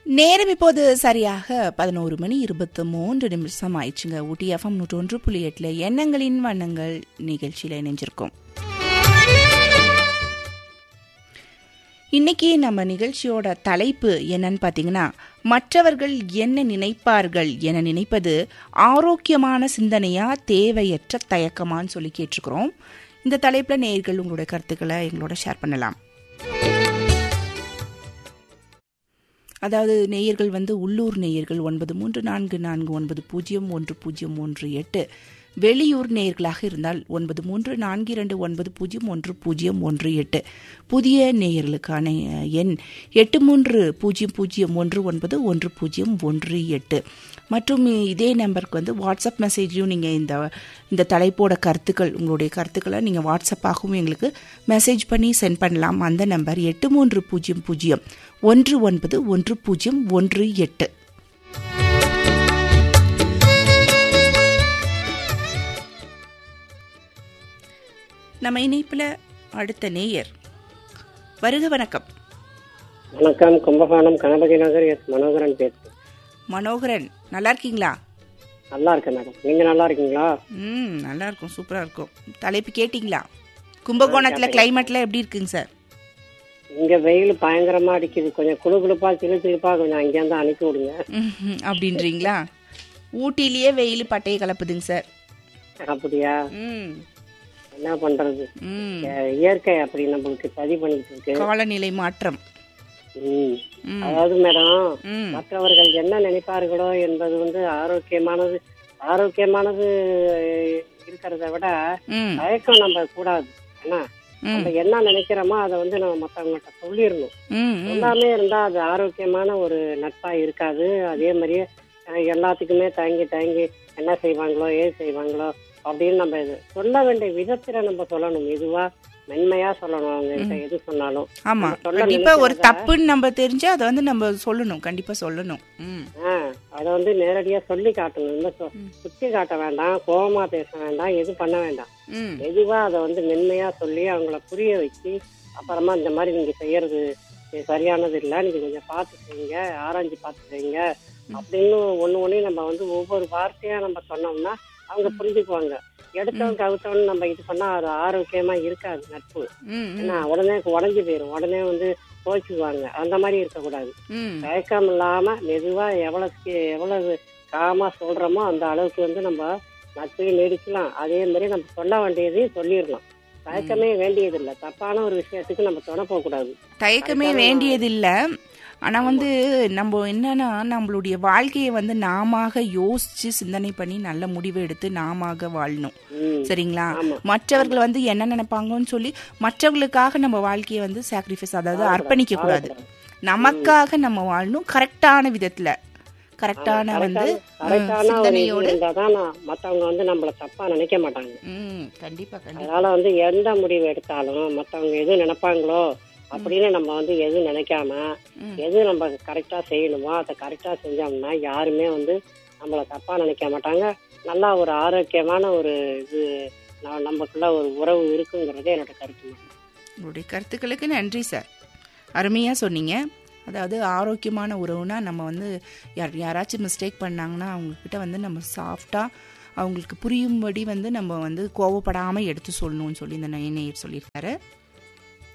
நேரம் இப்போது சரியாக பதினோரு மணி இருபத்தி மூன்று நிமிஷம் ஆயிடுச்சுங்க ஊட்டி எஃப்எம் நூற்றொன்று புள்ளி எட்டுல எண்ணங்களின் வண்ணங்கள் நிகழ்ச்சியில இணைஞ்சிருக்கோம் இன்னைக்கு நம்ம நிகழ்ச்சியோட தலைப்பு என்னன்னு பார்த்தீங்கன்னா மற்றவர்கள் என்ன நினைப்பார்கள் என நினைப்பது ஆரோக்கியமான சிந்தனையா தேவையற்ற தயக்கமான்னு சொல்லி கேட்டிருக்கிறோம் இந்த தலைப்பில் நேர்கள் உங்களுடைய கருத்துக்களை எங்களோட ஷேர் பண்ணலாம் அதாவது நேயர்கள் வந்து உள்ளூர் நேயர்கள் ஒன்பது மூன்று நான்கு நான்கு ஒன்பது பூஜ்ஜியம் ஒன்று பூஜ்ஜியம் ஒன்று எட்டு வெளியூர் நேயர்களாக இருந்தால் ஒன்பது மூன்று நான்கு இரண்டு ஒன்பது பூஜ்ஜியம் ஒன்று பூஜ்ஜியம் ஒன்று எட்டு புதிய நேயர்களுக்கான எண் எட்டு மூன்று பூஜ்ஜியம் பூஜ்ஜியம் ஒன்று ஒன்பது ஒன்று பூஜ்ஜியம் ஒன்று எட்டு மற்றும் இதே நம்பருக்கு வந்து வாட்ஸ்அப் மெசேஜையும் நீங்கள் இந்த இந்த தலைப்போட கருத்துக்கள் உங்களுடைய கருத்துக்களை நீங்கள் வாட்ஸ்அப்பாகவும் எங்களுக்கு மெசேஜ் பண்ணி சென்ட் பண்ணலாம் அந்த நம்பர் எட்டு மூன்று பூஜ்ஜியம் பூஜ்ஜியம் ஒன்று ஒன்பது ஒன்று பூஜ்ஜியம் ஒன்று எட்டு நம்ம இணைப்பில் அடுத்த நேயர் வருக வணக்கம் வணக்கம் கும்பகோணம் கணபதி நகர் எஸ் மனோகரன் பேசுறேன் மனோகரன் நல்லா இருக்கீங்களா நல்லா இருக்கேன் மேடம் நீங்க நல்லா இருக்கீங்களா ம் நல்லா இருக்கும் சூப்பராக இருக்கும் தலைப்பு கேட்டிங்களா கும்பகோணத்தில் கிளைமேட்லாம் எப்படி இருக்குங்க சார் இங்க வெயில் பயங்கரமா அடிக்குது கொஞ்சம் குழு குழுப்பா சிலு சிலுப்பா கொஞ்சம் அங்கேருந்து அனுப்பி விடுங்க ம்ஹும். அப்படின்றீங்களா ஊட்டிலேயே வெயில் பட்டையை கலப்புதுங்க சார் அப்படியா ம் என்ன பண்றது ம் அஹ் இயற்கை அப்படி நம்மளுக்கு சதி பண்ணிட்டு இருக்கு காலநிலை மாற்றம் ம். ம் அதாவது மேடம் ம் மற்றவர்கள் என்ன நினைப்பார்களோ என்பது வந்து ஆரோக்கியமானது ஆரோக்கியமானது இருக்கிறத விட ம் தயக்கம் நம்ம கூடாது என்ன ம் நம்ம என்ன நினைக்கிறோமோ அதை வந்து நம்ம மற்றவங்கள்ட்ட சொல்லிடணும் ம் ம் எல்லாமே இருந்தா அது ஆரோக்கியமான ஒரு நட்பா இருக்காது அதே மாதிரியே அஹ், எல்லாத்துக்குமே தயங்கி தயங்கி என்ன செய்வாங்களோ ஏது செய்வாங்களோ அப்படின்னு நம்ம இது சொல்ல வேண்டிய விதத்துல நம்ம சொல்லணும் இதுவா மென்மையா சொல்லணும் அவங்க கிட்ட எது சொன்னாலும் ஆமா நம்ம சொல்ல கண்டிப்பா ஒரு நினைக்கிறத- தப்புன்னு நம்ம தெரிஞ்சா அதை வந்து நம்ம சொல்லணும் கண்டிப்பா சொல்லணும் ம் ஆஹ் அதை வந்து நேரடியா சொல்லி காட்டணும் இந்த சொ- சுத்தி காட்ட வேண்டாம் கோபமா பேச வேண்டாம் எது பண்ண வேண்டாம் ம் மெதுவா அதை வந்து மென்மையா சொல்லி அவங்கள புரிய வச்சு அப்புறமா இந்த மாதிரி நீங்க செய்யறது இது சரியானது இல்லை நீங்க கொஞ்சம் பார்த்து செய்யுங்க ஆராய்ஞ்சு பார்த்து செய்யுங்க அப்படின்னு ஒண்ணு ஒண்ணு நம்ம வந்து ஒவ்வொரு வார்த்தையா நம்ம சொன்னோம்னா அவங்க புரிஞ்சுக்குவாங்க எடுத்தவன் கவுத்தவன் நம்ம இது பண்ணா அது ஆரோக்கியமா இருக்காது நட்பு ம் ம், ஏன்னா உடனே உடஞ்சி போயிடும் உடனே வந்து போச்சுக்குவாங்க அந்த மாதிரி இருக்கக்கூடாது ம் தயக்கம் இல்லாம மெதுவா எவ்வளவுக்கு எவ்வளவு காமா சொல்றோமோ அந்த அளவுக்கு வந்து நம்ம நட்பையும் நீடிக்கலாம் அதே மாதிரி நம்ம சொல்ல வேண்டியதையும் சொல்லிடலாம் தயக்கமே வேண்டியதில்லை தப்பான ஒரு விஷயத்துக்கு நம்ம துணை போகக்கூடாது தயக்கமே வேண்டியதில்லை ஆனா வந்து நம்ம என்னன்னா நம்மளுடைய வாழ்க்கையை வந்து நாமாக யோசிச்சு சிந்தனை பண்ணி நல்ல முடிவு எடுத்து நாமாக வாழணும் ம். சரிங்களா ஆமா. மற்றவர்கள் வந்து என்ன நினைப்பாங்கன்னு சொல்லி மற்றவர்களுக்காக நம்ம வாழ்க்கையை வந்து சாக்ரிஃபைஸ் அதாவது அர்ப்பணிக்க கூடாது நமக்காக நம்ம வாழணும் கரெக்டான விதத்துல கரெக்டான வந்து கரெக்டான ஒரு இது சிந்தனையோடு இருந்தாதான் நான் மத்தவங்க வந்து நம்மள தப்பா நினைக்க மாட்டாங்க ம் கண்டிப்பா கண்டிப்பா அதனால வந்து எந்த முடிவு எடுத்தாலும் மத்தவங்க எது நினைப்பாங்களோ அப்படின்னு நம்ம வந்து எதுவும் நினைக்காம ம். எது நம்ம கரெக்டா செய்யணுமோ அதை கரெக்டா செஞ்சோம்னா யாருமே வந்து நம்மள தப்பா நினைக்க மாட்டாங்க நல்லா ஒரு ஆரோக்கியமான ஒரு இது ந- நமக்குள்ள ஒரு உறவு இருக்குங்கிறதே என்னோட கருத்து உங்களுடைய கருத்துக்களுக்கு நன்றி சார் அருமையாக சொன்னீங்க அதாவது ஆரோக்கியமான உறவுனா நம்ம வந்து யார் யாராச்சும் மிஸ்டேக் பண்ணாங்கன்னா அவங்கக்கிட்ட வந்து நம்ம சாஃப்டாக அவங்களுக்கு புரியும்படி வந்து நம்ம வந்து கோவப்படாமல் எடுத்து சொல்லணும்னு சொல்லி இந்த நேயர் சொல்லியிருக்காரு